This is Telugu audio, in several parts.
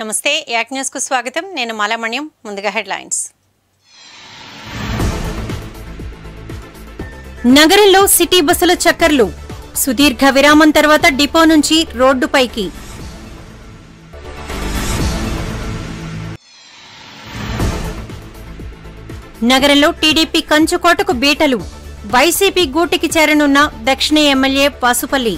నమస్తే యాక్ న్యూస్ కు స్వాగతం నేను మాలామణ్యం ముందుగా హెడ్లైన్స్ నగరంలో సిటీ బస్సుల చక్కర్లు సుదీర్ఘ విరామం తర్వాత డిపో నుంచి రోడ్డుపైకి నగరంలో టీడీపీ కంచుకోటకు బీటలు వైసీపీ గూటికి చేరనున్న దక్షిణ ఎమ్మెల్యే వాసుపల్లి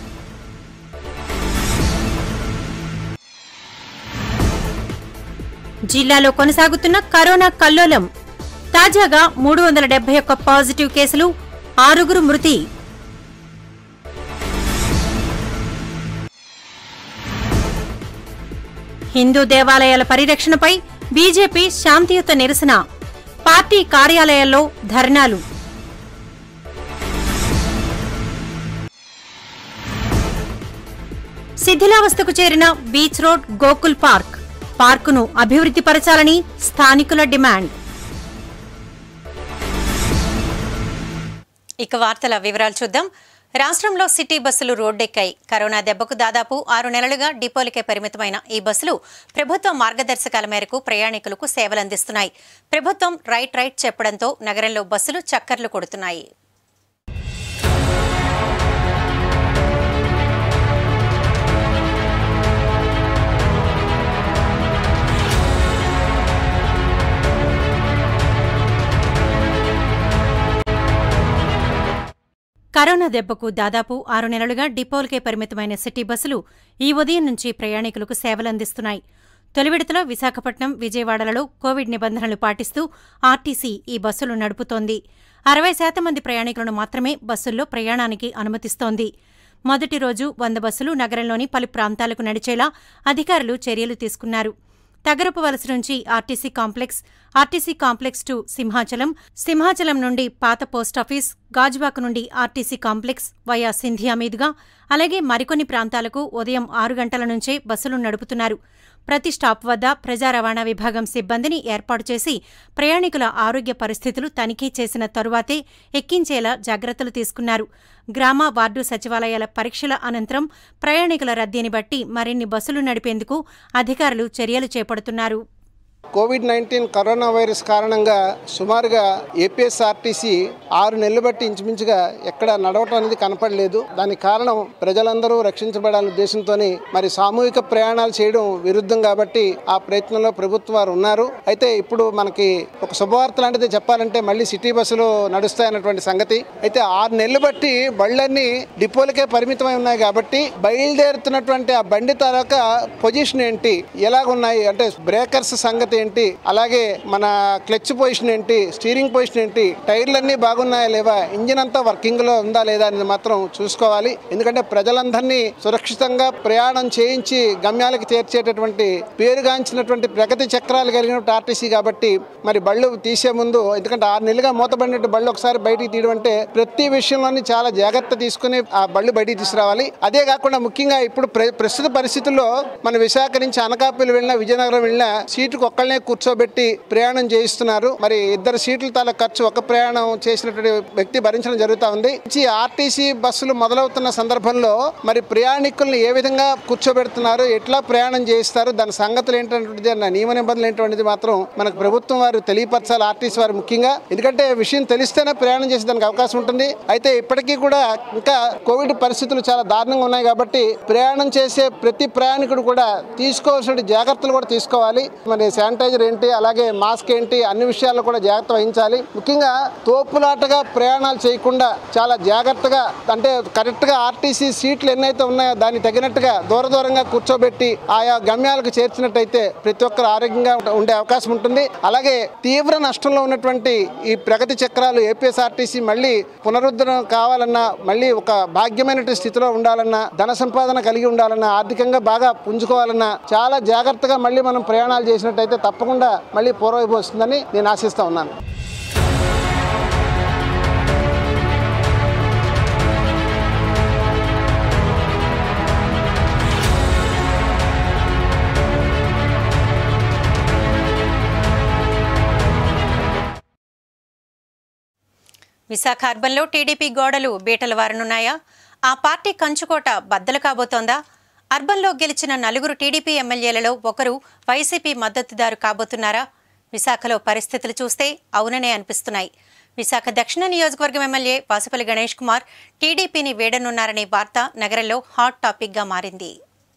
జిల్లాలో కొనసాగుతున్న కరోనా కల్లోలం తాజాగా మూడు వందల డెబ్బై ఒక్క పాజిటివ్ కేసులు ఆరుగురు మృతి హిందూ దేవాలయాల పరిరక్షణపై బీజేపీ శాంతియుత నిరసన పార్టీ కార్యాలయాల్లో ధర్నాలు శిథిలావస్థకు చేరిన బీచ్ రోడ్ గోకుల్ పార్క్ పార్కును అభివృద్ధి పరచాలని స్థానికుల డిమాండ్ ఇక వార్తల వివరాలు చూద్దాం రాష్ట్రంలో సిటీ బస్సులు రోడ్డెక్కాయి కరోనా దెబ్బకు దాదాపు ఆరు నెలలుగా డిపోలకే పరిమితమైన ఈ బస్సులు ప్రభుత్వ మార్గదర్శకాల మేరకు ప్రయాణికులకు సేవలందిస్తున్నాయి ప్రభుత్వం రైట్ రైట్ చెప్పడంతో నగరంలో బస్సులు చక్కర్లు కొడుతున్నాయి కరోనా దెబ్బకు దాదాపు ఆరు నెలలుగా డిపోలకే పరిమితమైన సిటీ బస్సులు ఈ ఉదయం నుంచి ప్రయాణికులకు సేవలందిస్తున్నాయి తొలి విడతలో విశాఖపట్నం విజయవాడలలో కోవిడ్ నిబంధనలు పాటిస్తూ ఆర్టీసీ ఈ బస్సులు నడుపుతోంది అరవై శాతం మంది ప్రయాణికులను మాత్రమే బస్సుల్లో ప్రయాణానికి అనుమతిస్తోంది మొదటి రోజు వంద బస్సులు నగరంలోని పలు ప్రాంతాలకు నడిచేలా అధికారులు చర్యలు తీసుకున్నారు తగరపు వలస నుంచి RTC complex RTC complex to Simhachalam Simhachalam నుండి పాత పోస్టాఫీస్ గాజువాక నుండి ఆర్టీసీ కాంప్లెక్స్ వయా సింధియా మీదుగా అలాగే మరికొన్ని ప్రాంతాలకు ఉదయం ఆరు గంటల నుంచే బస్సులు నడుపుతున్నారు ప్రతి స్టాప్ వద్ద ప్రజా రవాణా విభాగం సిబ్బందిని ఏర్పాటు చేసి ప్రయాణికుల ఆరోగ్య పరిస్థితులు తనిఖీ చేసిన తరువాతే ఎక్కించేలా జాగ్రత్తలు తీసుకున్నారు గ్రామ వార్డు సచివాలయాల పరీక్షల అనంతరం ప్రయాణికుల రద్దీని బట్టి మరిన్ని బస్సులు నడిపేందుకు అధికారులు చర్యలు చేపడుతున్నారు కోవిడ్ నైన్టీన్ కరోనా వైరస్ కారణంగా సుమారుగా ఏపీఎస్ఆర్టీసీ ఆరు నెలలు బట్టి ఇంచుమించుగా ఎక్కడ నడవటం అనేది కనపడలేదు దానికి కారణం ప్రజలందరూ రక్షించబడాలనే ఉద్దేశంతో మరి సామూహిక ప్రయాణాలు చేయడం విరుద్ధం కాబట్టి ఆ ప్రయత్నంలో ప్రభుత్వం వారు ఉన్నారు అయితే ఇప్పుడు మనకి ఒక శుభవార్త లాంటిది చెప్పాలంటే మళ్ళీ సిటీ బస్సులు నడుస్తాయన్నటువంటి సంగతి అయితే ఆరు నెలలు బట్టి బళ్ళన్నీ డిపోలకే పరిమితమై ఉన్నాయి కాబట్టి బయలుదేరుతున్నటువంటి ఆ బండి తాలూకా పొజిషన్ ఏంటి ఎలాగున్నాయి అంటే బ్రేకర్స్ సంగతి ఏంటి అలాగే మన క్లచ్ పొజిషన్ ఏంటి స్టీరింగ్ పొజిషన్ ఏంటి టైర్లన్నీ బాగున్నాయా లేవా ఇంజిన్ అంతా వర్కింగ్ లో ఉందా లేదా అనేది మాత్రం చూసుకోవాలి ఎందుకంటే ప్రజలందరినీ సురక్షితంగా ప్రయాణం చేయించి గమ్యాలకు చేర్చేటటువంటి పేరుగాంచినటువంటి ప్రగతి చక్రాలు కలిగిన ఆర్టీసీ కాబట్టి మరి బళ్ళు తీసే ముందు ఎందుకంటే ఆరు నెలలుగా మూతబడినట్టు బళ్ళు ఒకసారి బయటికి తీయడం అంటే ప్రతి విషయంలోని చాలా జాగ్రత్త తీసుకుని ఆ బళ్ళు బయటికి తీసుకురావాలి అదే కాకుండా ముఖ్యంగా ఇప్పుడు ప్ర- ప్రస్తుత పరిస్థితుల్లో మన విశాఖ నుంచి అనకాపల్లి వెళ్ళినా విజయనగరం వెళ్ళినా సీటుకు ఒక్కళ్ళనే కూర్చోబెట్టి ప్రయాణం చేయిస్తున్నారు మరి ఇద్దరు సీట్ల తాల ఖర్చు ఒక ప్రయాణం చేసినటువంటి వ్యక్తి భరించడం జరుగుతూ ఉంది ఈ ఆర్టీసీ బస్సులు మొదలవుతున్న సందర్భంలో మరి ప్రయాణికులను ఏ విధంగా కూర్చోబెడుతున్నారు ఎట్లా ప్రయాణం చేయిస్తారు దాని సంగతులు ఏంటంటే నా నియమ నిబంధనలు ఏంటనేది మాత్రం మనకు ప్రభుత్వం వారు తెలియపరచాలి ఆర్టీసీ వారు ముఖ్యంగా ఎందుకంటే విషయం తెలిస్తేనే ప్రయాణం చేసే దానికి అవకాశం ఉంటుంది అయితే ఇప్పటికీ కూడా ఇంకా కోవిడ్ పరిస్థితులు చాలా దారుణంగా ఉన్నాయి కాబట్టి ప్రయాణం చేసే ప్రతి ప్రయాణికుడు కూడా తీసుకోవాల్సిన జాగ్రత్తలు కూడా తీసుకోవాలి మరి శానిటైజర్ ఏంటి అలాగే మాస్క్ ఏంటి అన్ని విషయాల్లో కూడా జాగ్రత్త వహించాలి ముఖ్యంగా తోపులాటగా ప్రయాణాలు చేయకుండా చాలా జాగ్రత్తగా అంటే కరెక్ట్గా ఆర్టీసీ సీట్లు ఎన్నైతే ఉన్నాయో దానికి తగినట్టుగా దూర దూరంగా కూర్చోబెట్టి ఆయా గమ్యాలకు చేర్చినట్టయితే ప్రతి ఒక్కరు ఆరోగ్యంగా ఉంట- ఉండే అవకాశం ఉంటుంది అలాగే తీవ్ర నష్టంలో ఉన్నటువంటి ఈ ప్రగతి చక్రాలు ఏపీఎస్ఆర్టీసీ మళ్ళీ పునరుద్ధరణ కావాలన్నా మళ్ళీ ఒక భాగ్యమైనటువంటి స్థితిలో ఉండాలన్నా ధన సంపాదన కలిగి ఉండాలన్నా ఆర్థికంగా బాగా పుంజుకోవాలన్నా చాలా జాగ్రత్తగా మళ్ళీ మనం ప్రయాణాలు చేసినట్టయితే తప్పకుండా మళ్ళీ పూర్వవైపు వస్తుందని నేను ఆశిస్తా ఉన్నాను విశాఖ అర్బన్లో టీడీపీ గోడలు బీటలు వారనున్నాయా ఆ పార్టీ కంచుకోట బద్దలు కాబోతోందా అర్బన్లో గెలిచిన నలుగురు టీడీపీ ఎమ్మెల్యేలలో ఒకరు వైసీపీ మద్దతుదారు కాబోతున్నారా విశాఖలో పరిస్థితులు చూస్తే అవుననే అనిపిస్తున్నాయి విశాఖ దక్షిణ నియోజకవర్గం ఎమ్మెల్యే వాసుపల్లి గణేష్ కుమార్ టీడీపీని వేడనున్నారనే వార్త నగరంలో హాట్ టాపిక్గా మారింది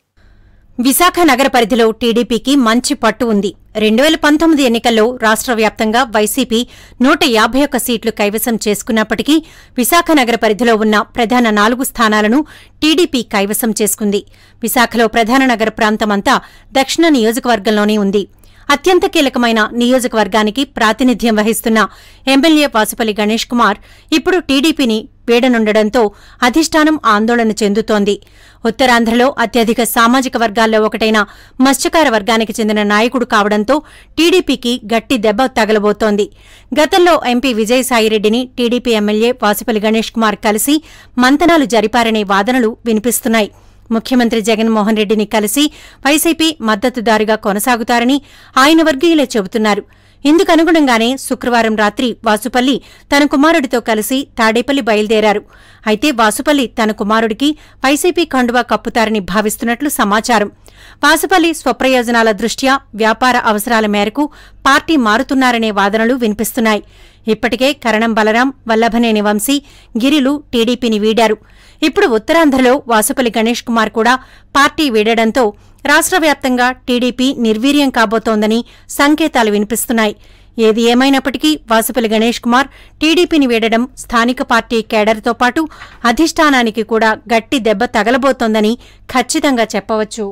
విశాఖ నగర పరిధిలో టీడీపీకి మంచి పట్టు ఉంది రెండు వేల పంతొమ్మిది ఎన్నికల్లో రాష్ట్ర వ్యాప్తంగా వైసీపీ నూట యాభై ఒక్క సీట్లు కైవసం చేసుకున్నప్పటికీ విశాఖ నగర పరిధిలో ఉన్న ప్రధాన నాలుగు స్థానాలను టీడీపీ కైవసం చేసుకుంది విశాఖలో ప్రధాన నగర ప్రాంతమంతా దక్షిణ నియోజకవర్గంలోనే ఉంది అత్యంత కీలకమైన నియోజకవర్గానికి ప్రాతినిధ్యం వహిస్తున్న ఎమ్మెల్యే వాసుపల్లి గణేష్ కుమార్ ఇప్పుడు టీడీపీని వీడనుండడంతో అధిష్టానం ఆందోళన చెందుతోంది ఉత్తరాంధ్రలో అత్యధిక సామాజిక వర్గాల్లో ఒకటైన మత్స్యకార వర్గానికి చెందిన నాయకుడు కావడంతో టీడీపీకి గట్టి దెబ్బ తగలబోతోంది గతంలో ఎంపీ విజయసాయిరెడ్డిని టీడీపీ ఎమ్మెల్యే వాసుపల్లి గణేష్ కుమార్ కలిసి మంతనాలు జరిపారనే వాదనలు వినిపిస్తున్నాయి ముఖ్యమంత్రి జగన్మోహన్ రెడ్డిని కలిసి వైసీపీ మద్దతుదారుగా కొనసాగుతారని ఆయన వర్గీయులే చెబుతున్నారు ఇందుకనుగుణంగానే శుక్రవారం రాత్రి వాసుపల్లి తన కుమారుడితో కలిసి తాడేపల్లి బయలుదేరారు అయితే వాసుపల్లి తన కుమారుడికి వైసీపీ కండువా కప్పుతారని భావిస్తున్నట్లు సమాచారం వాసుపల్లి స్వప్రయోజనాల దృష్ట్యా వ్యాపార అవసరాల మేరకు పార్టీ మారుతున్నారనే వాదనలు వినిపిస్తున్నాయి ఇప్పటికే కరణం బలరాం వల్లభనేని వంశీ గిరిలు టీడీపీని వీడారు ఇప్పుడు ఉత్తరాంధ్రలో వాసుపల్లి గణేష్ కుమార్ కూడా పార్టీ వీడడంతో రాష్ట్ర వ్యాప్తంగా టీడీపీ నిర్వీర్యం కాబోతోందని సంకేతాలు వినిపిస్తున్నాయి ఏది ఏమైనప్పటికీ వాసుపల్లి గణేష్ కుమార్ టీడీపీని వీడడం స్థానిక పార్టీ కేడర్తో పాటు అధిష్టానానికి కూడా గట్టి దెబ్బ తగలబోతోందని ఖచ్చితంగా చెప్పవచ్చు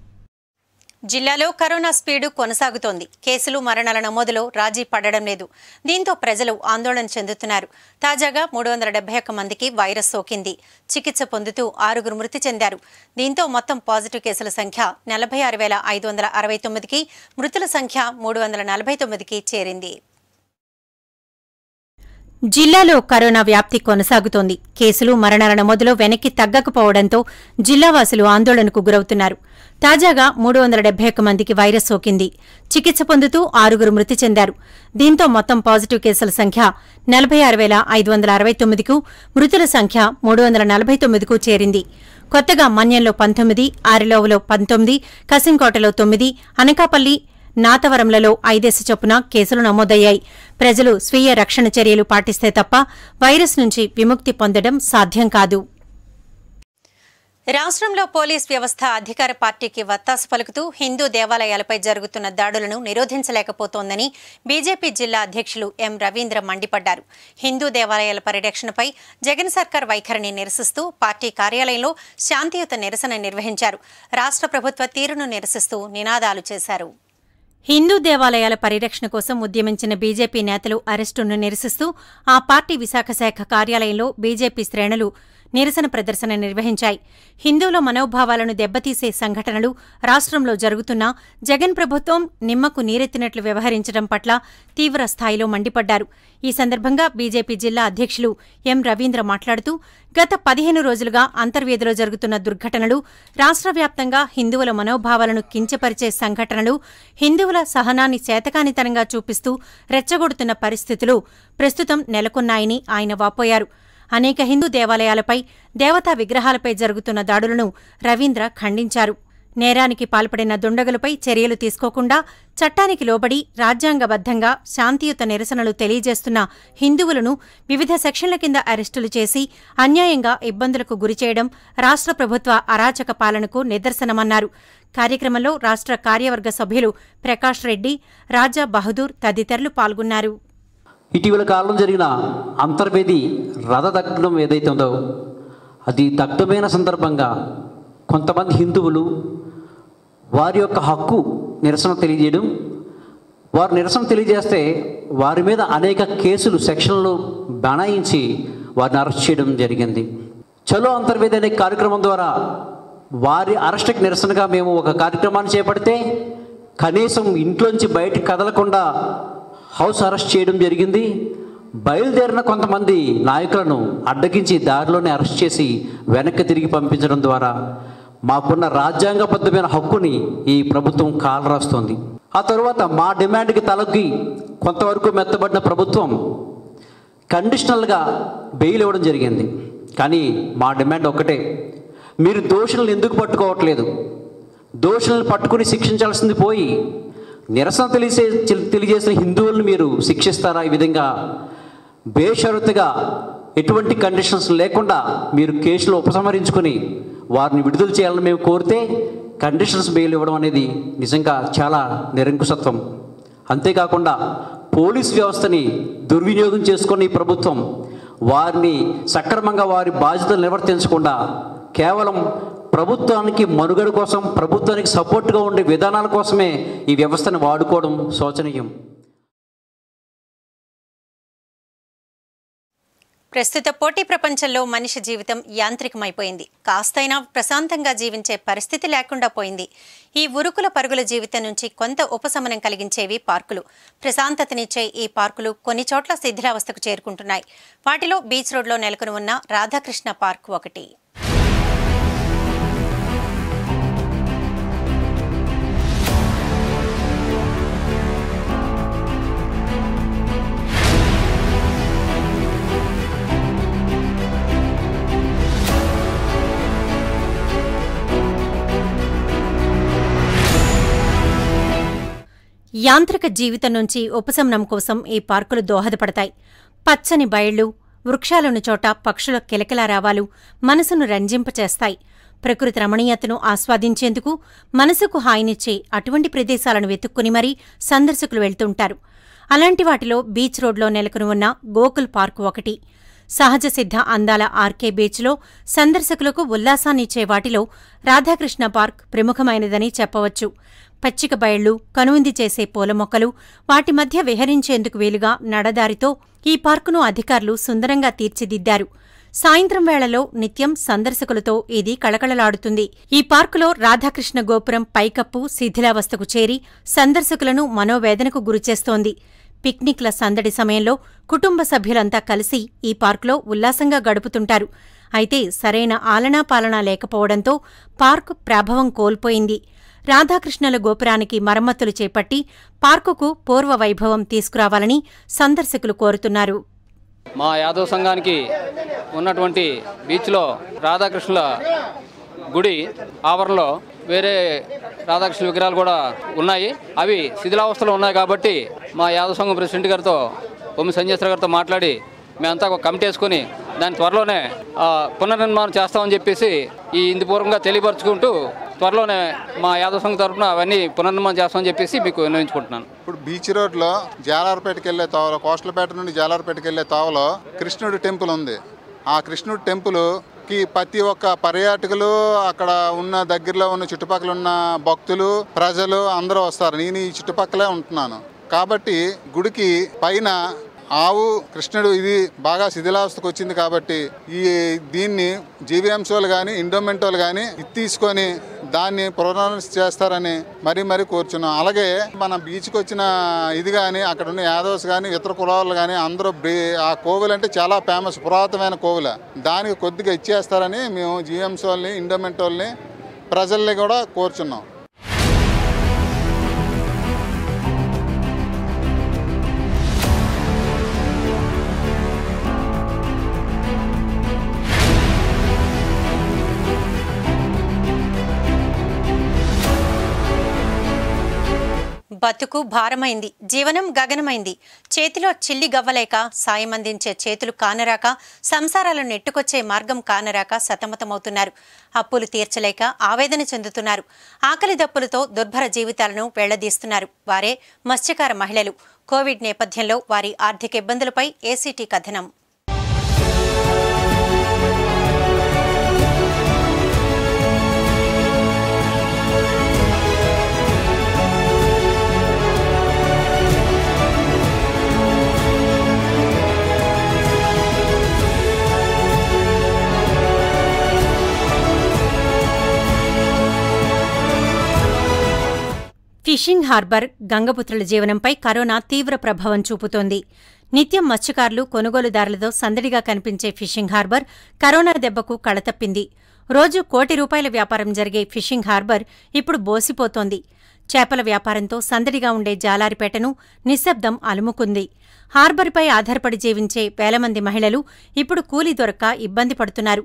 జిల్లాలో కరోనా స్పీడు కొనసాగుతోంది కేసులు మరణాల నమోదులో రాజీ పడడం లేదు దీంతో ప్రజలు ఆందోళన చెందుతున్నారు తాజాగా మూడు వందల డెబ్బై ఒక్క మందికి వైరస్ సోకింది చికిత్స పొందుతూ ఆరుగురు మృతి చెందారు దీంతో మొత్తం పాజిటివ్ కేసుల సంఖ్య నలభై ఆరు వేల ఐదు వందల అరవై తొమ్మిదికి మృతుల సంఖ్య మూడు వందల నలభై తొమ్మిదికి చేరింది జిల్లాలో కరోనా వ్యాప్తి కొనసాగుతోంది కేసులు మరణాల నమోదులో వెనక్కి తగ్గకపోవడంతో జిల్లావాసులు ఆందోళనకు గురవుతున్నారు తాజాగా మూడు వందల డెబ్బై ఒక్క మందికి వైరస్ సోకింది చికిత్స పొందుతూ ఆరుగురు మృతి చెందారు దీంతో మొత్తం పాజిటివ్ కేసుల సంఖ్య నలభై ఆరు వేల ఐదు వందల అరవై తొమ్మిదికు మృతుల సంఖ్య మూడు వందల నలభై తొమ్మిదికు చేరింది కొత్తగా మన్యంలో పంతొమ్మిది ఆరిలోవలో పంతొమ్మిది కసింకోటలో తొమ్మిది అనకాపల్లి నాతవరంలలో ఐదేసి చొప్పున కేసులు నమోదయ్యాయి ప్రజలు స్వీయ రక్షణ చర్యలు పాటిస్తే తప్ప వైరస్ నుంచి విముక్తి పొందడం సాధ్యం కాదు రాష్ట్రంలో పోలీస్ వ్యవస్థ అధికార పార్టీకి వత్తాసు పలుకుతూ హిందూ దేవాలయాలపై జరుగుతున్న దాడులను నిరోధించలేకపోతోందని బీజేపీ జిల్లా అధ్యక్షులు ఎం రవీంద్ర మండిపడ్డారు హిందూ దేవాలయాల పరిరక్షణపై జగన్ సర్కార్ వైఖరిని నిరసిస్తూ పార్టీ కార్యాలయంలో శాంతియుత నిరసన నిర్వహించారు రాష్ట్ర ప్రభుత్వ తీరును నిరసిస్తూ నినాదాలు చేశారు హిందూ దేవాలయాల పరిరక్షణ కోసం ఉద్యమించిన బీజేపీ నేతలు అరెస్టును నిరసిస్తూ ఆ పార్టీ విశాఖ శాఖ కార్యాలయంలో బీజేపీ శ్రేణులు నిరసన ప్రదర్శన నిర్వహించాయి హిందువుల మనోభావాలను దెబ్బతీసే సంఘటనలు రాష్ట్రంలో జరుగుతున్నా జగన్ ప్రభుత్వం నిమ్మకు నీరెత్తినట్లు వ్యవహరించడం పట్ల తీవ్ర స్థాయిలో మండిపడ్డారు ఈ సందర్భంగా బీజేపీ జిల్లా అధ్యక్షులు ఎం రవీంద్ర మాట్లాడుతూ గత పదిహేను రోజులుగా అంతర్వేదిలో జరుగుతున్న దుర్ఘటనలు రాష్ట్ర వ్యాప్తంగా హిందువుల మనోభావాలను కించపరిచే సంఘటనలు హిందువుల సహనాన్ని చేతకానితనంగా చూపిస్తూ రెచ్చగొడుతున్న పరిస్థితులు ప్రస్తుతం నెలకొన్నాయని ఆయన వాపోయారు అనేక హిందూ దేవాలయాలపై దేవతా విగ్రహాలపై జరుగుతున్న దాడులను రవీంద్ర ఖండించారు నేరానికి పాల్పడిన దుండగులపై చర్యలు తీసుకోకుండా చట్టానికి లోబడి రాజ్యాంగబద్ధంగా శాంతియుత నిరసనలు తెలియజేస్తున్న హిందువులను వివిధ సెక్షన్ల కింద అరెస్టులు చేసి అన్యాయంగా ఇబ్బందులకు గురిచేయడం రాష్ట్ర ప్రభుత్వ అరాచక పాలనకు నిదర్శనమన్నారు కార్యక్రమంలో రాష్ట్ర కార్యవర్గ సభ్యులు ప్రకాష్ రెడ్డి రాజా బహదూర్ తదితరులు పాల్గొన్నారు ఇటీవల కాలంలో జరిగిన అంతర్వేది రథ దగ్ధం ఏదైతే ఉందో అది దగ్ధమైన సందర్భంగా కొంతమంది హిందువులు వారి యొక్క హక్కు నిరసన తెలియజేయడం వారు నిరసన తెలియజేస్తే వారి మీద అనేక కేసులు సెక్షన్లు బనాయించి వారిని అరెస్ట్ చేయడం జరిగింది చలో అంతర్వేది అనే కార్యక్రమం ద్వారా వారి అరెస్ట్కి నిరసనగా మేము ఒక కార్యక్రమాన్ని చేపడితే కనీసం ఇంట్లోంచి బయటికి కదలకుండా హౌస్ అరెస్ట్ చేయడం జరిగింది బయలుదేరిన కొంతమంది నాయకులను అడ్డగించి దారిలోనే అరెస్ట్ చేసి వెనక్కి తిరిగి పంపించడం ద్వారా మాకున్న రాజ్యాంగబద్ధమైన హక్కుని ఈ ప్రభుత్వం కాలరాస్తోంది ఆ తరువాత మా డిమాండ్కి తలొగ్గి కొంతవరకు మెత్తబడిన ప్రభుత్వం కండిషనల్గా బెయిల్ ఇవ్వడం జరిగింది కానీ మా డిమాండ్ ఒకటే మీరు దోషులను ఎందుకు పట్టుకోవట్లేదు దోషులను పట్టుకుని శిక్షించాల్సింది పోయి నిరసన తెలిసే తెలియజేసిన హిందువులను మీరు శిక్షిస్తారా ఈ విధంగా బేషరతుగా ఎటువంటి కండిషన్స్ లేకుండా మీరు కేసులు ఉపసంహరించుకొని వారిని విడుదల చేయాలని మేము కోరితే కండిషన్స్ బెయిల్ ఇవ్వడం అనేది నిజంగా చాలా నిరంకుశత్వం అంతేకాకుండా పోలీస్ వ్యవస్థని దుర్వినియోగం చేసుకున్న ఈ ప్రభుత్వం వారిని సక్రమంగా వారి బాధ్యతలు నిర్వర్తించకుండా కేవలం ప్రభుత్వానికి మనుగడ కోసం ప్రభుత్వానికి సపోర్ట్గా ఉండే విధానాల కోసమే ఈ వ్యవస్థను వాడుకోవడం శోచనీయం ప్రస్తుత పోటీ ప్రపంచంలో మనిషి జీవితం యాంత్రికమైపోయింది కాస్తైనా ప్రశాంతంగా జీవించే పరిస్థితి లేకుండా పోయింది ఈ ఉరుకుల పరుగుల జీవితం నుంచి కొంత ఉపశమనం కలిగించేవి పార్కులు ప్రశాంతతనిచ్చే ఈ పార్కులు కొన్ని చోట్ల శిథిలావస్థకు చేరుకుంటున్నాయి వాటిలో బీచ్ రోడ్లో నెలకొని ఉన్న రాధాకృష్ణ పార్క్ ఒకటి యాంత్రిక జీవితం నుంచి ఉపశమనం కోసం ఈ పార్కులు దోహదపడతాయి పచ్చని బయళ్ళు వృక్షాలున్న చోట పక్షుల కిలకిలారావాలు మనసును రంజింపచేస్తాయి ప్రకృతి రమణీయతను ఆస్వాదించేందుకు మనసుకు హాయినిచ్చే అటువంటి ప్రదేశాలను వెతుక్కుని మరీ సందర్శకులు వెళ్తుంటారు అలాంటి వాటిలో బీచ్ రోడ్లో నెలకొని ఉన్న గోకుల్ పార్క్ ఒకటి సహజ సిద్ధ అందాల ఆర్కే బీచ్లో సందర్శకులకు ఉల్లాసాన్నిచ్చే వాటిలో రాధాకృష్ణ పార్క్ ప్రముఖమైనదని చెప్పవచ్చు పచ్చిక బయళ్లు కనువింది చేసే పూల మొక్కలు వాటి మధ్య విహరించేందుకు వీలుగా నడదారితో ఈ పార్కును అధికారులు సుందరంగా తీర్చిదిద్దారు సాయంత్రం వేళలో నిత్యం సందర్శకులతో ఇది కళకళలాడుతుంది ఈ పార్కులో రాధాకృష్ణ గోపురం పైకప్పు శిథిలావస్థకు చేరి సందర్శకులను మనోవేదనకు గురిచేస్తోంది పిక్నిక్ల సందడి సమయంలో కుటుంబ సభ్యులంతా కలిసి ఈ పార్కులో ఉల్లాసంగా గడుపుతుంటారు అయితే సరైన ఆలనా పాలనా లేకపోవడంతో పార్క్ ప్రాభవం కోల్పోయింది రాధాకృష్ణుల గోపురానికి మరమ్మతులు చేపట్టి పార్కుకు పూర్వ వైభవం తీసుకురావాలని సందర్శకులు కోరుతున్నారు మా యాదవ్ సంఘానికి ఉన్నటువంటి బీచ్లో రాధాకృష్ణుల గుడి ఆవరణలో వేరే రాధాకృష్ణ విగ్రహాలు కూడా ఉన్నాయి అవి శిథిలావస్థలో ఉన్నాయి కాబట్టి మా యాదవ్ సంఘం ప్రెసిడెంట్ గారితో బొమ్మి సంజయశ్వర గారితో మాట్లాడి మేమంతా ఒక కమిటీ వేసుకొని దాని త్వరలోనే ఆ, పునర్నిర్మాణం చేస్తామని చెప్పేసి ఈ ఇందుపూర్వకంగా తెలియపరుచుకుంటూ త్వరలోనే మా యాదవ్ సంఘం తరఫున అవన్నీ పునర్నిర్మాణం చేస్తామని చెప్పేసి మీకు విన్నవించుకుంటున్నాను ఇప్పుడు బీచ్ రోడ్లో జాలార్పేటకి వెళ్ళే తోవలో కోస్టల్పేట నుండి జాలార్పేటకి వెళ్ళే తోవలో కృష్ణుడి టెంపుల్ ఉంది ఆ కృష్ణుడి టెంపుల్కి ప్రతి ఒక్క పర్యాటకులు అక్కడ ఉన్న దగ్గరలో ఉన్న చుట్టుపక్కల ఉన్న భక్తులు ప్రజలు అందరూ వస్తారు నేను ఈ చుట్టుపక్కలే ఉంటున్నాను కాబట్టి గుడికి పైన ఆవు కృష్ణుడు ఇది బాగా శిథిలావస్థకు వచ్చింది కాబట్టి ఈ దీన్ని జీవీఎంసీలు కానీ ఇండోమెంటోలు కానీ ఇది తీసుకొని దాన్ని పునరుద్ధరణ చేస్తారని మరీ మరీ కోరుచున్నాం అలాగే మన బీచ్కి వచ్చిన ఇది కానీ అక్కడ ఉన్న యాదవ్స్ కానీ ఇతర కులాలు కానీ అందరూ బ్రీ- ఆ కోవిల్ అంటే చాలా ఫేమస్ పురాతనమైన కోవిల దానికి కొద్దిగా ఇచ్చేస్తారని మేము జీఎంసీ వాళ్ళని ఇండోమెంట్ వాళ్ళని ప్రజల్ని కూడా కోరుచున్నాం బతుకు భారమైంది జీవనం గగనమైంది చేతిలో చిల్లి గవ్వలేక సాయం అందించే చేతులు కానరాక సంసారాలను నెట్టుకొచ్చే మార్గం కానరాక సతమతమవుతున్నారు అప్పులు తీర్చలేక ఆవేదన చెందుతున్నారు ఆకలి దప్పులతో దుర్భర జీవితాలను వెళ్లదీస్తున్నారు వారే మత్స్యకార మహిళలు కోవిడ్ నేపథ్యంలో వారి ఆర్థిక ఇబ్బందులపై ఏసీటీ కథనం ఫిషింగ్ హార్బర్ గంగపుత్రుల జీవనంపై కరోనా తీవ్ర ప్రభావం చూపుతోంది నిత్యం మత్స్యకారులు కొనుగోలుదారులతో సందడిగా కనిపించే ఫిషింగ్ హార్బర్ కరోనా దెబ్బకు కళతప్పింది రోజు కోటి రూపాయల వ్యాపారం జరిగే ఫిషింగ్ హార్బర్ ఇప్పుడు బోసిపోతోంది చేపల వ్యాపారంతో సందడిగా ఉండే జాలారిపేటను నిశ్శబ్దం అలుముకుంది హార్బర్పై ఆధారపడి జీవించే వేల మంది మహిళలు ఇప్పుడు కూలీ దొరక్క ఇబ్బంది పడుతున్నారు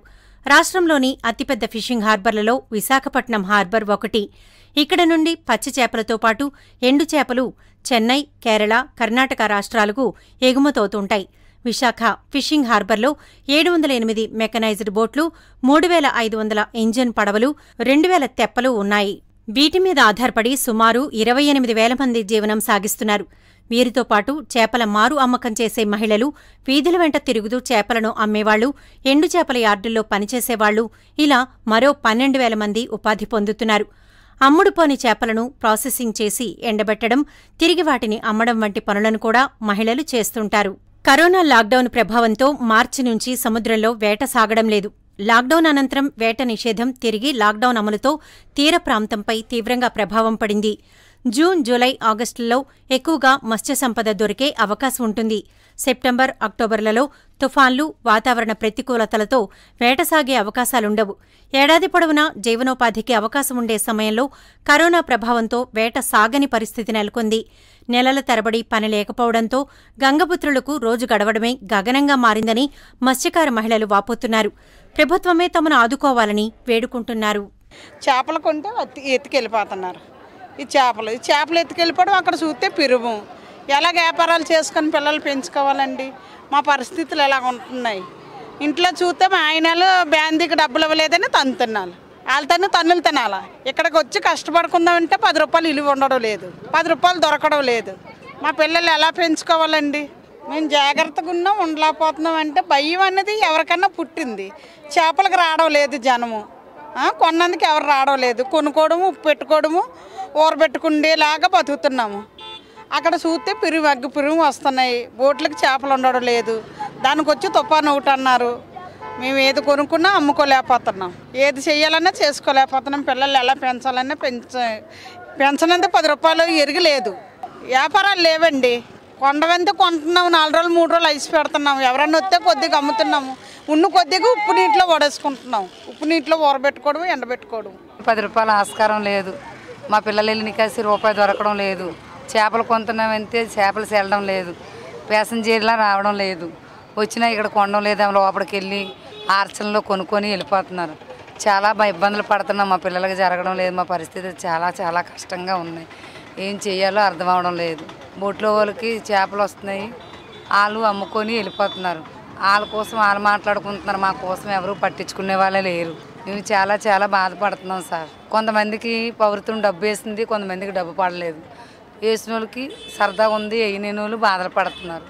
రాష్ట్రంలోని అతిపెద్ద ఫిషింగ్ హార్బర్లలో విశాఖపట్నం హార్బర్ ఒకటి ఇక్కడ నుండి పచ్చి చేపలతో పాటు ఎండు చేపలు చెన్నై కేరళ కర్ణాటక రాష్ట్రాలకు ఎగుమతవుతుంటాయి విశాఖ ఫిషింగ్ హార్బర్లో ఏడు వందల ఎనిమిది మెకనైజ్డ్ బోట్లు మూడు వేల ఐదు వందల ఇంజన్ పడవలు రెండు వేల తెప్పలు ఉన్నాయి వీటి మీద ఆధారపడి సుమారు ఇరవై ఎనిమిది వేల మంది జీవనం సాగిస్తున్నారు వీరితో పాటు చేపల మారు అమ్మకం చేసే మహిళలు వీధుల వెంట తిరుగుతూ చేపలను అమ్మేవాళ్లు ఎండు చేపల యార్డుల్లో పనిచేసేవాళ్లు ఇలా మరో పన్నెండు వేల మంది ఉపాధి పొందుతున్నారు అమ్ముడుపోని చేపలను ప్రాసెసింగ్ చేసి ఎండబెట్టడం తిరిగి వాటిని అమ్మడం వంటి పనులను కూడా మహిళలు చేస్తుంటారు కరోనా లాక్డౌన్ ప్రభావంతో మార్చి నుంచి సముద్రంలో వేట సాగడం లేదు లాక్డౌన్ అనంతరం వేట నిషేధం తిరిగి లాక్డౌన్ అమలుతో తీర ప్రాంతంపై తీవ్రంగా ప్రభావం పడింది జూన్ జూలై ఆగస్టులలో ఎక్కువగా మత్స్య సంపద దొరికే అవకాశం ఉంటుంది సెప్టెంబర్ అక్టోబర్లలో తుఫాన్లు వాతావరణ ప్రతికూలతలతో వేట సాగే అవకాశాలుండవు ఏడాది పొడవునా జీవనోపాధికి అవకాశం ఉండే సమయంలో కరోనా ప్రభావంతో వేట సాగని పరిస్థితి నెలకొంది నెలల తరబడి పని లేకపోవడంతో గంగపుత్రులకు రోజు గడవడమే గగనంగా మారిందని మత్స్యకార మహిళలు వాపోతున్నారు ప్రభుత్వమే తమను ఆదుకోవాలని వేడుకుంటున్నారు చేపలు కొంటే ఎత్తి- ఎత్తుకెళ్ళిపోతున్నారు ఈ చేపలు ఈ చేపలు ఎత్తుకెళ్ళిపోవడం అక్కడ చూస్తే పిరుగు ఎలా వ్యాపారాలు చేసుకొని పిల్లలు పెంచుకోవాలండి మా పరిస్థితులు ఎలాగ ఉంటున్నాయి ఇంట్లో చూస్తే మా ఆయనలు బ్యాందీకి డబ్బులు ఇవ్వలేదని తంతున్నారు వాళ్ళతోనే తన్నులు తినాలా ఇక్కడికి వచ్చి కష్టపడుకుందామంటే పది రూపాయలు ఇల్లు ఉండడం లేదు పది రూపాయలు దొరకడం లేదు మా పిల్లలు ఎలా పెంచుకోవాలండి మేము జాగ్రత్తగా ఉన్నాం ఉండలేకపోతున్నాం అంటే భయం అనేది ఎవరికన్నా పుట్టింది చేపలకు రావడం లేదు జనము ఆ, కొన్నందుకు ఎవరు రావడం లేదు కొనుక్కోవడము ఉప్పు పెట్టుకోవడము ఊరబెట్టుకుండేలాగా బతుకుతున్నాము అక్కడ చూస్తే పిరుగు అగ్గి పిరుగు వస్తున్నాయి బోట్లకి చేపలు ఉండడం లేదు దానికి వచ్చి తుఫాను ఒకటి అన్నారు మేము ఏది కొనుక్కున్నా అమ్ముకోలేకపోతున్నాం ఏది చెయ్యాలన్నా చేసుకోలేకపోతున్నాం పిల్లలు ఎలా పెంచాలన్నా పెంచ పెంచనంత పది రూపాయలు ఎరగలేదు వ్యాపారాలు లేవండి కొండవంతే కొంటున్నాము నాలుగు రోజులు మూడు రోజులు ఐసి పెడుతున్నాము ఎవరన్నా వస్తే కొద్దిగా అమ్ముతున్నాము ఉన్న కొద్దిగా ఉప్పు నీటిలో వడేసుకుంటున్నాం ఉప్పు నీటిలో ఊరబెట్టుకోవడం ఎండబెట్టుకోవడం పది రూపాయల ఆస్కారం లేదు మా పిల్లలు వెళ్ళిన కాసి రూపాయి దొరకడం లేదు చేపలు కొంటున్నామంటే చేపలు చెల్లడం లేదు ప్యాసింజర్లా రావడం లేదు వచ్చినా ఇక్కడ కొనడం లేదు లోపలికి వెళ్ళి ఆర్చనలో కొనుక్కొని వెళ్ళిపోతున్నారు చాలా బ- ఇబ్బందులు పడుతున్నాం మా పిల్లలకి జరగడం లేదు మా పరిస్థితి చాలా చాలా కష్టంగా ఉన్నాయి ఏం చేయాలో అర్థం అవడం లేదు బోట్లో వాళ్ళకి చేపలు వస్తున్నాయి వాళ్ళు అమ్ముకొని వెళ్ళిపోతున్నారు వాళ్ళ కోసం వాళ్ళు మాట్లాడుకుంటున్నారు మా కోసం ఎవరు పట్టించుకునే వాళ్ళే లేరు మేము చాలా చాలా బాధపడుతున్నాం సార్ కొంతమందికి పౌరత్వం డబ్బు వేసింది కొంతమందికి డబ్బు పడలేదు వేసిన వాళ్ళకి సరదాగా ఉంది వేయని వాళ్ళు బాధలు పడుతున్నారు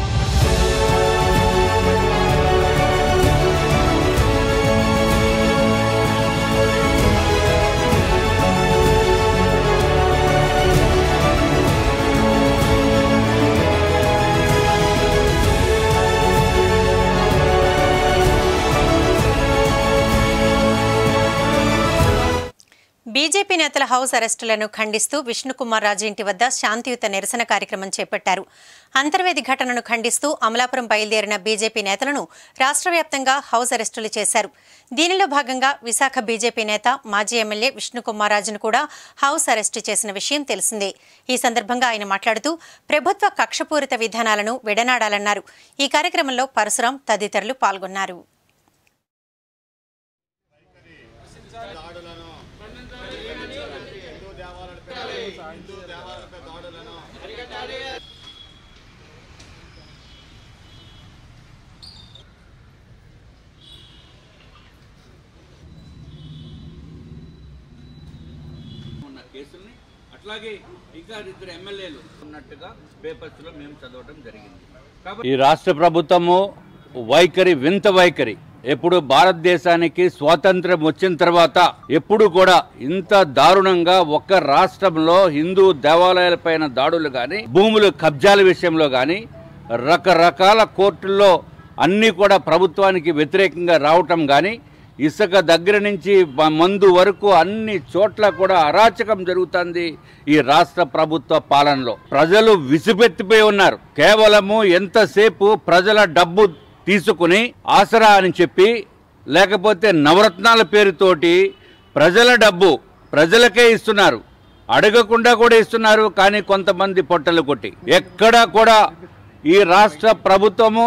బీజేపీ నేతల హౌస్ అరెస్టులను ఖండిస్తూ విష్ణుకుమార్ రాజు ఇంటి వద్ద శాంతియుత నిరసన కార్యక్రమం చేపట్టారు అంతర్వేది ఘటనను ఖండిస్తూ అమలాపురం బయలుదేరిన బీజేపీ నేతలను రాష్ట్ర వ్యాప్తంగా హౌస్ అరెస్టులు చేశారు దీనిలో భాగంగా విశాఖ బీజేపీ నేత మాజీ ఎమ్మెల్యే విష్ణుకుమార్ రాజును కూడా హౌస్ అరెస్టు చేసిన విషయం తెలిసిందే ఈ సందర్భంగా ఆయన మాట్లాడుతూ ప్రభుత్వ కక్షపూరిత విధానాలను విడనాడాలన్నారు ఈ కార్యక్రమంలో పరశురాం తదితరులు పాల్గొన్నారు ఉన్న కేసుల్ని అట్లాగే ఇంకా ఇద్దరు ఎమ్మెల్యేలు ఉన్నట్టుగా పేపర్స్లో మేము చదవడం జరిగింది కాబట్టి ఈ రాష్ట్ర ప్రభుత్వము వైఖరి వింత వైఖరి ఎప్పుడు భారతదేశానికి స్వాతంత్రం వచ్చిన తర్వాత ఎప్పుడు కూడా ఇంత దారుణంగా ఒక్క రాష్ట్రంలో హిందూ దేవాలయాలపైన దాడులు కానీ భూములు కబ్జాల విషయంలో కానీ రకరకాల కోర్టుల్లో అన్నీ కూడా ప్రభుత్వానికి వ్యతిరేకంగా రావటం కానీ ఇసుక దగ్గర నుంచి మ- మందు వరకు అన్ని చోట్ల కూడా అరాచకం జరుగుతుంది ఈ రాష్ట్ర ప్రభుత్వ పాలనలో ప్రజలు విసుపెత్తిపోయి ఉన్నారు కేవలము ఎంతసేపు ప్రజల డబ్బు తీసుకుని ఆసరా అని చెప్పి లేకపోతే నవరత్నాల పేరుతోటి ప్రజల డబ్బు ప్రజలకే ఇస్తున్నారు అడగకుండా కూడా ఇస్తున్నారు కానీ కొంతమంది పొట్టలు కొట్టి ఎక్కడా కూడా ఈ రాష్ట్ర ప్రభుత్వము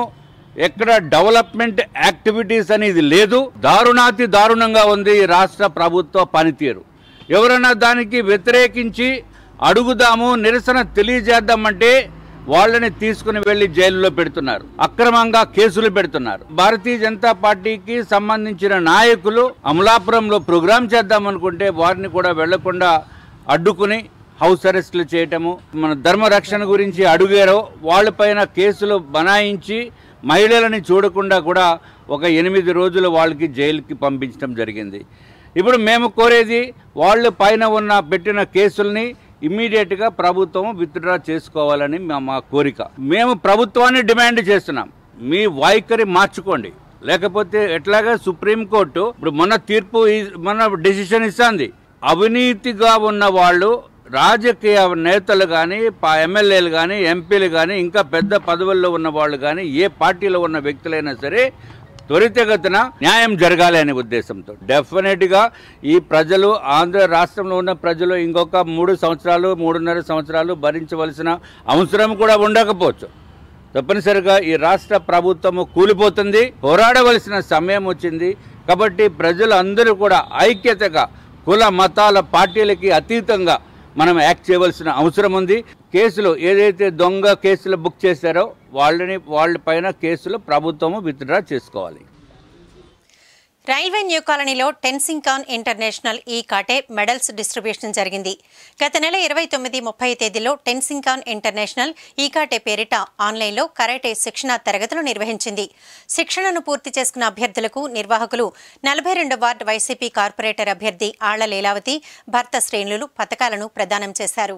ఎక్కడ డెవలప్మెంట్ యాక్టివిటీస్ అనేది లేదు దారుణాతి దారుణంగా ఉంది ఈ రాష్ట్ర ప్రభుత్వ పనితీరు ఎవరైనా దానికి వ్యతిరేకించి అడుగుదాము నిరసన తెలియజేద్దామంటే వాళ్ళని తీసుకుని వెళ్లి జైలులో పెడుతున్నారు అక్రమంగా కేసులు పెడుతున్నారు భారతీయ జనతా పార్టీకి సంబంధించిన నాయకులు అమలాపురంలో ప్రోగ్రాం చేద్దామనుకుంటే వారిని కూడా వెళ్లకుండా అడ్డుకుని హౌస్ అరెస్టులు చేయటము మన ధర్మ రక్షణ గురించి అడుగారో వాళ్ళపైన కేసులు బనాయించి మహిళలని చూడకుండా కూడా ఒక ఎనిమిది రోజులు వాళ్ళకి జైలుకి పంపించడం జరిగింది ఇప్పుడు మేము కోరేది వాళ్ళ పైన ఉన్న పెట్టిన కేసుల్ని ఇమ్మీడియట్గా ప్రభుత్వం విత్డ్రా చేసుకోవాలని మా మా కోరిక మేము ప్రభుత్వాన్ని డిమాండ్ చేస్తున్నాం మీ వైఖరి మార్చుకోండి లేకపోతే ఎట్లాగా సుప్రీంకోర్టు ఇప్పుడు మొన్న తీర్పు ఈ- మొన్న డెసిషన్ ఇస్తుంది అవినీతిగా ఉన్న వాళ్ళు రాజకీయ నేతలు కానీ ఎమ్మెల్యేలు కానీ ఎంపీలు కానీ ఇంకా పెద్ద పదవుల్లో ఉన్న వాళ్ళు కానీ ఏ పార్టీలో ఉన్న వ్యక్తులైనా సరే త్వరితగతిన న్యాయం జరగాలి అనే ఉద్దేశంతో డెఫినెట్ గా ఈ ప్రజలు ఆంధ్ర రాష్ట్రంలో ఉన్న ప్రజలు ఇంకొక మూడు సంవత్సరాలు మూడున్నర సంవత్సరాలు భరించవలసిన అవసరం కూడా ఉండకపోవచ్చు తప్పనిసరిగా ఈ రాష్ట్ర ప్రభుత్వము కూలిపోతుంది పోరాడవలసిన సమయం వచ్చింది కాబట్టి ప్రజలు అందరూ కూడా ఐక్యతగా కుల మతాల పార్టీలకి అతీతంగా మనం యాక్ట్ చేయవలసిన అవసరం ఉంది కేసులు ఏదైతే దొంగ కేసులు బుక్ చేశారో వాళ్ళని వాళ్ళ పైన కేసులు ప్రభుత్వము విత్డ్రా చేసుకోవాలి రైల్వే న్యూ కాలనీలో టెన్సింకాన్ ఇంటర్నేషనల్ ఈ కాటే మెడల్స్ డిస్ట్రిబ్యూషన్ జరిగింది గత నెల ఇరవై తొమ్మిది ముప్పై తేదీలో టెన్సింకాన్ ఇంటర్నేషనల్ ఈ కాటే పేరిట ఆన్లైన్లో కరాటే శిక్షణ తరగతులు నిర్వహించింది శిక్షణను పూర్తి చేసుకున్న అభ్యర్థులకు నిర్వాహకులు నలభై రెండు వార్డు వైసీపీ కార్పొరేటర్ అభ్యర్థి ఆళ్ల లీలావతి భర్త శ్రేణులు పథకాలను ప్రదానం చేశారు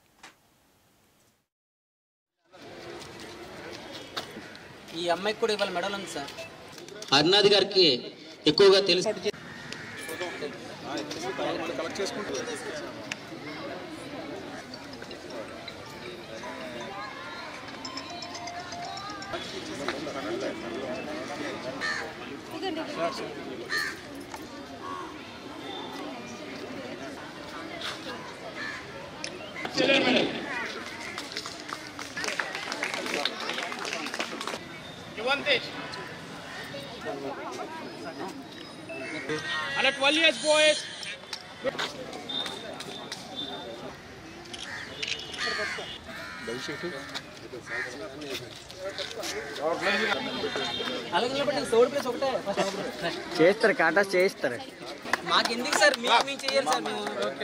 ఈ అమ్మాయికి కూడా ఇవాళ మెడల్ ఉంది సార్ హరినాథ్ గారికి ఎక్కువగా తెలుసు You want this? Under 12 years, boys. అలాగే నిలబడి థర్డ్ ప్లేస్ ఒకటే చేస్తారు కాటా చేయిస్తారు మాకు ఎందుకు సార్ మీకు మేము చేయాలి సార్ మేము ఓకే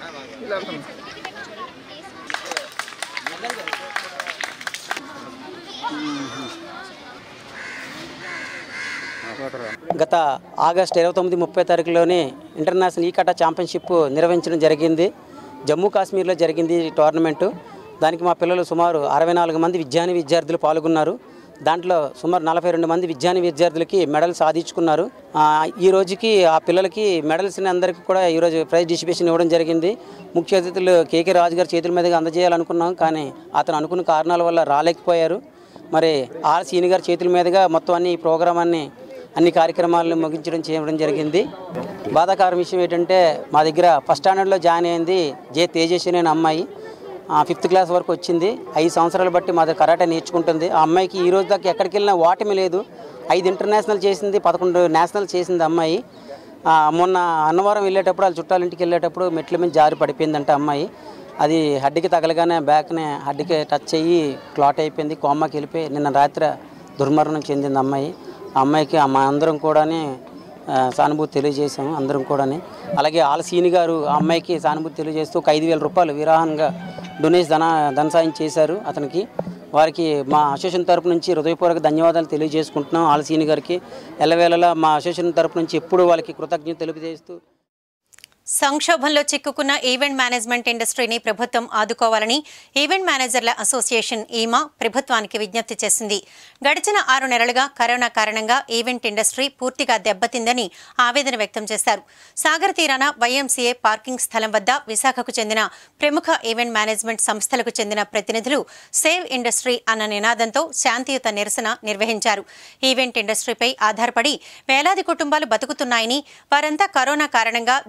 గత ఆగస్ట్ ఇరవై తొమ్మిది ముప్పై తారీఖులోని ఇంటర్నేషనల్ ఈ కటా ఛాంపియన్షిప్ నిర్వహించడం జరిగింది జమ్మూ కాశ్మీర్లో జరిగింది ఈ టోర్నమెంటు దానికి మా పిల్లలు సుమారు అరవై నాలుగు మంది విద్యాని విద్యార్థులు పాల్గొన్నారు దాంట్లో సుమారు నలభై రెండు మంది విద్యాని విద్యార్థులకి మెడల్ సాధించుకున్నారు ఆ, ఈ రోజుకి ఆ పిల్లలకి మెడల్స్ని అందరికీ కూడా ఈరోజు ప్రైజ్ డిస్ట్రిబ్యూషన్ ఇవ్వడం జరిగింది ముఖ్య అతిథులు కేకే రాజు గారి చేతుల మీదుగా అందజేయాలనుకున్నాం కానీ అతను అనుకున్న కారణాల వల్ల రాలేకపోయారు మరి ఆర్ సీని గారి చేతుల మీదుగా మొత్తం అన్ని ఈ ప్రోగ్రాం అన్ని అన్ని కార్యక్రమాలను ముగించడం చేయడం జరిగింది బాధాకర విషయం ఏంటంటే మా దగ్గర ఫస్ట్ స్టాండర్డ్లో జాయిన్ అయింది జే తేజస్వి అనే అమ్మాయి ఫిఫ్త్ క్లాస్ వరకు వచ్చింది ఐదు సంవత్సరాలు బట్టి మా దగ్గర కరాటే నేర్చుకుంటుంది ఆ అమ్మాయికి ఈ రోజు దాకా ఎక్కడికి వెళ్ళినా ఓటమి లేదు ఐదు ఇంటర్నేషనల్ చేసింది పదకొండు నేషనల్ చేసింది అమ్మాయి ఆ, మొన్న అన్నవరం వెళ్ళేటప్పుడు వాళ్ళ చుట్టాల ఇంటికి వెళ్ళేటప్పుడు మెట్ల మీద జారి పడిపోయిందంట అమ్మాయి అది హడ్డికి తగలగానే బ్యాక్ని హడ్డికి టచ్ అయ్యి క్లాట్ అయిపోయింది కోమాకి వెళ్ళిపోయి నిన్న రాత్రి దుర్మరణం చెందింది అమ్మాయి ఆ అమ్మాయికి మా అందరం కూడాని ఆ, సానుభూతి తెలియజేశాము అందరం కూడాని అలాగే ఆలసీని గారు ఆ అమ్మాయికి సానుభూతి తెలియజేస్తూ ఒక ఐదు వేల రూపాయలు విరాహంగా డొనేషన్ ధన ధన సాయం చేశారు అతనికి వారికి మా అసోసియేషన్ తరపు నుంచి హృదయపూర్వక ధన్యవాదాలు తెలియజేసుకుంటున్నాం ఆలసీని గారికి ఎల్లవేళలా మా అసోసియేషన్ తరపు నుంచి ఎప్పుడు వాళ్ళకి కృతజ్ఞత తెలియజేస్తూ సంక్షోభంలో చిక్కుకున్న ఈవెంట్ మేనేజ్మెంట్ ఇండస్ట్రీని ప్రభుత్వం ఆదుకోవాలని ఈవెంట్ మేనేజర్ల అసోసియేషన్ ఈమా ప్రభుత్వానికి విజ్ఞప్తి చేసింది గడిచిన ఆరు నెలలుగా కరోనా కారణంగా ఈవెంట్ ఇండస్ట్రీ పూర్తిగా దెబ్బతిందని ఆవేదన వ్యక్తం చేశారు సాగర్ తీరాన వైఎంసీఏ పార్కింగ్ స్థలం వద్ద విశాఖకు చెందిన ప్రముఖ ఈవెంట్ మేనేజ్మెంట్ సంస్థలకు చెందిన ప్రతినిధులు సేవ్ ఇండస్ట్రీ అన్న నినాదంతో శాంతియుత నిరసన నిర్వహించారు ఈవెంట్ ఇండస్ట్రీపై ఆధారపడి వేలాది కుటుంబాలు బతుకుతున్నాయని వారంతా కరోనా కారణంగా జీవనోపాధి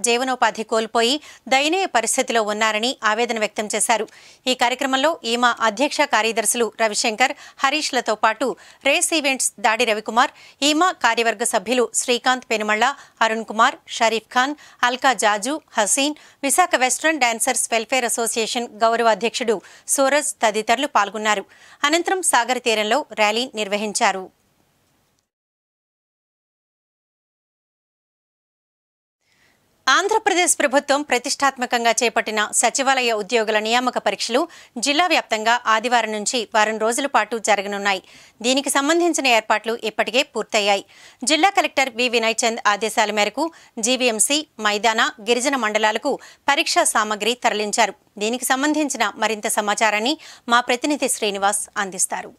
ఉపాధి కోల్పోయి దయనీయ పరిస్థితిలో ఉన్నారని ఆవేదన వ్యక్తం చేశారు ఈ కార్యక్రమంలో ఈమా అధ్యక్ష కార్యదర్శులు రవిశంకర్ హరీష్లతో పాటు రేస్ ఈవెంట్స్ దాడి రవికుమార్ ఈమా కార్యవర్గ సభ్యులు Srikanth Penumalla Arun Kumar Sharif Khan Alka Jaju Haseen Visakha western dancers welfare association గౌరవ అధ్యక్షుడు సూరజ్ తదితరులు పాల్గొన్నారు అనంతరం సాగర్ తీరంలో ర్యాలీ నిర్వహించారు ఆంధ్రప్రదేశ్ ప్రభుత్వం ప్రతిష్టాత్మకంగా చేపట్టిన సచివాలయ ఉద్యోగుల నియామక పరీక్షలు జిల్లా వ్యాప్తంగా ఆదివారం నుంచి వారం రోజుల పాటు జరగనున్నాయి దీనికి సంబంధించిన ఏర్పాట్లు ఇప్పటికే పూర్తయ్యాయి జిల్లా కలెక్టర్ వి వినయ్ చంద్ ఆదేశాల మేరకు జీవీఎంసీ మైదాన గిరిజన మండలాలకు పరీక్షా సామగ్రి తరలించారు దీనికి సంబంధించిన మరింత సమాచారాన్ని మా ప్రతినిధి శ్రీనివాస్ అందిస్తారు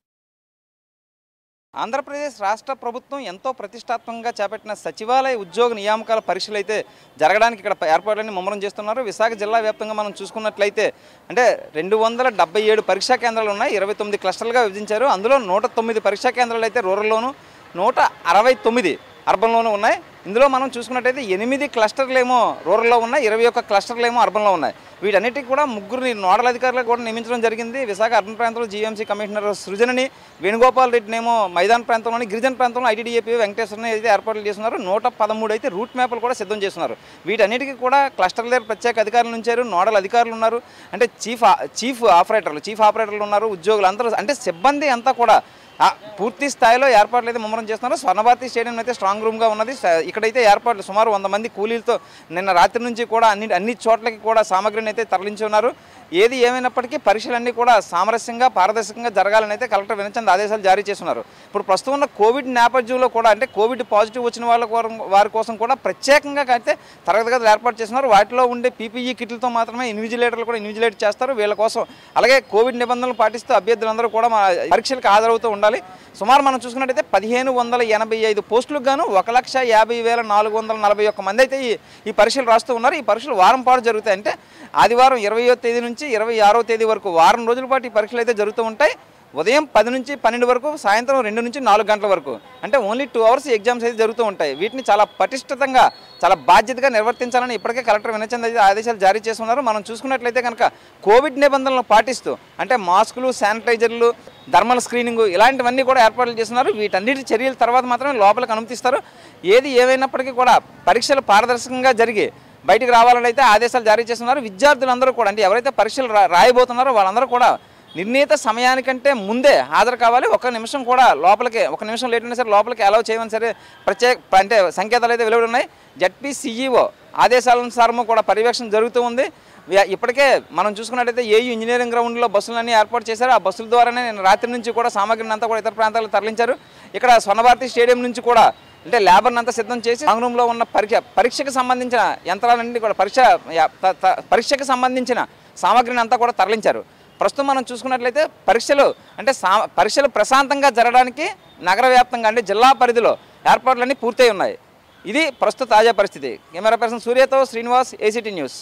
ఆంధ్రప్రదేశ్ రాష్ట్ర ప్రభుత్వం ఎంతో ప్రతిష్టాత్మకంగా చేపట్టిన సచివాలయ ఉద్యోగ నియామకాల పరీక్షలు అయితే జరగడానికి ఇక్కడ ఏర్పాట్లన్నీ ముమ్మరం చేస్తున్నారు విశాఖ జిల్లా వ్యాప్తంగా మనం చూసుకున్నట్లయితే అంటే రెండు వందల డెబ్బై ఏడు పరీక్షా కేంద్రాలు ఉన్నాయి ఇరవై తొమ్మిది క్లస్టర్లుగా విభజించారు అందులో నూట తొమ్మిది పరీక్షా కేంద్రాలు అయితే రూరల్లోను నూట అరవై తొమ్మిది అర్బన్లోనూ ఉన్నాయి ఇందులో మనం చూసుకున్నట్టయితే ఎనిమిది క్లస్టర్లు ఏమో రూరల్లో ఉన్నాయి ఇరవై ఒక్క క్లస్టర్లు ఏమో అర్బన్లో ఉన్నాయి వీటన్నిటికీ కూడా ముగ్గురిని నోడల్ అధికారులు కూడా నియమించడం జరిగింది విశాఖ అర్బన్ ప్రాంతంలో జీఎంసీ కమిషనర్ సృజనని వేణుగోపాల్ రెడ్డినేమో మైదాన ప్రాంతంలోని గిరిజన ప్రాంతంలో ఐటీడీఏపీ వెంకటేశ్వరని అయితే ఏర్పాట్లు చేస్తున్నారు నూట పదమూడు అయితే రూట్ మ్యాప్లు కూడా సిద్ధం చేస్తున్నారు వీటన్నిటికీ కూడా క్లస్టర్ దగ్గర ప్రత్యేక అధికారులు ఉంచారు నోడల్ అధికారులు ఉన్నారు అంటే చీఫ్ చీఫ్ ఆపరేటర్లు చీఫ్ ఆపరేటర్లు ఉన్నారు ఉద్యోగులు అందరూ అంటే సిబ్బంది అంతా కూడా ఆ, పూర్తి స్థాయిలో ఏర్పాట్లు అయితే ముమ్మరం చేస్తున్నారు స్వర్ణభారతి స్టేడియం అయితే స్ట్రాంగ్ రూమ్గా ఉన్నది స- ఇక్కడైతే ఏర్పాట్లు సుమారు వంద మంది కూలీలతో నిన్న రాత్రి నుంచి కూడా అన్ని అన్ని చోట్లకి కూడా సామగ్రిని అయితే తరలించి ఉన్నారు ఏది ఏమైనప్పటికీ పరీక్షలన్నీ కూడా సామరస్యంగా పారదర్శకంగా జరగాలని అయితే కలెక్టర్ వినచంద్ ఆదేశాలు జారీ చేస్తున్నారు ఇప్పుడు ప్రస్తుతం ఉన్న కోవిడ్ నేపథ్యంలో కూడా అంటే కోవిడ్ పాజిటివ్ వచ్చిన వాళ్ళ కోరం- వారి కోసం కూడా ప్రత్యేకంగా అయితే తరగతి గదులు ఏర్పాటు చేస్తున్నారు వాటిలో ఉండే పీపీఈ కిట్లతో మాత్రమే ఇన్విజిలేటర్లు కూడా ఇన్విజిలేట్ చేస్తారు వీళ్ళ కోసం అలాగే కోవిడ్ నిబంధనలు పాటిస్తూ అభ్యర్థులందరూ కూడా మా పరీక్షలకు హాజరవుతూ ఉండాలి సుమారు మనం చూసుకున్నట్టయితే పదిహేను వందల ఎనభై ఐదు పోస్టులకు గాను ఒక లక్ష యాభై వేల నాలుగు వందల నలభై ఒక్క మంది అయితే ఈ ఈ పరీక్షలు రాస్తూ ఉన్నారు ఈ పరీక్షలు వారం పాటు జరుగుతాయి అంటే ఆదివారం ఇరవయో తేదీ నుంచి ఇరవై ఆరో తేదీ వరకు వారం రోజుల పాటు ఈ పరీక్షలు అయితే జరుగుతూ ఉంటాయి ఉదయం పది నుంచి పన్నెండు వరకు సాయంత్రం రెండు నుంచి నాలుగు గంటల వరకు అంటే ఓన్లీ టూ అవర్స్ ఎగ్జామ్స్ అయితే జరుగుతూ ఉంటాయి వీటిని చాలా పటిష్టతంగా చాలా బాధ్యతగా నిర్వర్తించాలని ఇప్పటికే కలెక్టర్ వినచంద్ అయితే ఆదేశాలు జారీ చేస్తున్నారు మనం చూసుకున్నట్లయితే కనుక కోవిడ్ నిబంధనలను పాటిస్తూ అంటే మాస్కులు శానిటైజర్లు థర్మల్ స్క్రీనింగ్ ఇలాంటివన్నీ కూడా ఏర్పాట్లు చేస్తున్నారు వీటన్నిటి చర్యల తర్వాత మాత్రమే లోపలికి అనుమతిస్తారు ఏది ఏమైనప్పటికీ కూడా పరీక్షలు పారదర్శకంగా జరిగి బయటికి రావాలని అయితే ఆదేశాలు జారీ చేస్తున్నారు విద్యార్థులందరూ కూడా అంటే ఎవరైతే పరీక్షలు రా- రాయబోతున్నారో వాళ్ళందరూ కూడా నిర్ణీత సమయానికంటే ముందే హాజరు కావాలి ఒక నిమిషం కూడా లోపలికి ఒక నిమిషం లేట్ అయినా సరే లోపలికి అలౌ చేయమని సరే ప్రత్యేక అంటే సంకేతాలు అయితే వెలువడి ఉన్నాయి జడ్పీ సిఈఓ ఆదేశాలనుసారము కూడా పర్యవేక్షణ జరుగుతూ ఉంది వ్య- ఇప్పటికే మనం చూసుకున్నట్టయితే ఏయూ ఇంజనీరింగ్ గ్రౌండ్లో బస్సులన్నీ ఏర్పాటు చేశారు ఆ బస్సుల ద్వారానే నేను రాత్రి నుంచి కూడా సామగ్రిని అంతా కూడా ఇతర ప్రాంతాలకు తరలించారు ఇక్కడ స్వర్ణభారతి స్టేడియం నుంచి కూడా అంటే లేబర్ని అంతా సిద్ధం చేసి స్ట్రాంగ్ రూమ్లో ఉన్న పరీక్ష పరీక్షకు సంబంధించిన యంత్రాలన్నీ కూడా పరీక్ష యా- త- త- పరీక్షకు సంబంధించిన సామగ్రిని అంతా కూడా తరలించారు ప్రస్తుతం మనం చూసుకున్నట్లయితే పరీక్షలు అంటే సా పరీక్షలు ప్రశాంతంగా జరగడానికి నగర వ్యాప్తంగా అంటే జిల్లా పరిధిలో ఏర్పాట్లన్నీ పూర్తయి ఉన్నాయి ఇది ప్రస్తుత తాజా పరిస్థితి కెమెరా పర్సన్ సూర్యతో శ్రీనివాస్ ఏసీటీ న్యూస్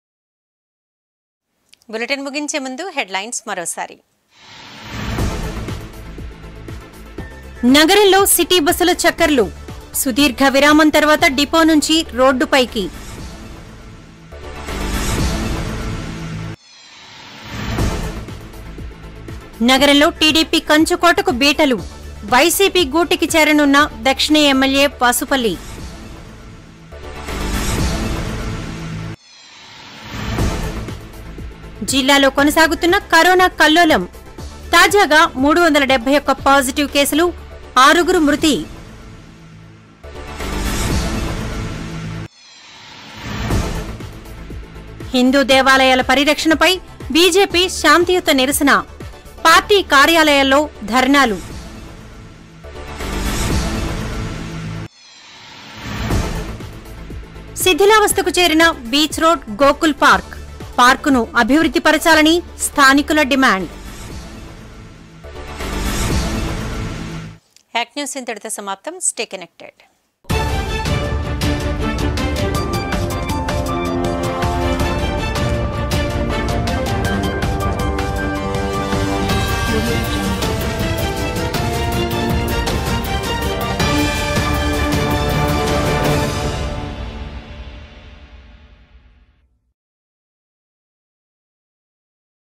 బులెటిన్ ముగించే ముందు హెడ్లైన్స్ మరోసారి నగరంలో సిటీ బస్సుల చక్కర్లు సుదీర్ఘ విరామం తర్వాత డిపో నుంచి రోడ్డుపైకి నగరంలో టీడీపీ కంచుకోటకు బీటలు వైసీపీ గూటికి చేరనున్న దక్షిణ ఎమ్మెల్యే పసుపల్లి జిల్లాలో కొనసాగుతున్న కరోనా కల్లోలం తాజాగా మూడు వందల డెబ్బై ఒక్క పాజిటివ్ కేసులు ఆరుగురు మృతి హిందూ దేవాలయాల పరిరక్షణపై బీజేపీ శాంతియుత నిరసన పార్టీ కార్యాలయాల్లో ధర్నాలు శిథిలావస్థకు చేరిన బీచ్ రోడ్ గోకుల్ పార్క్ పార్కును అభివృద్ధి పరచాలని స్థానికుల డిమాండ్ యాక్ న్యూస్ ఇంతటితో సమాప్తం స్టే కనెక్టెడ్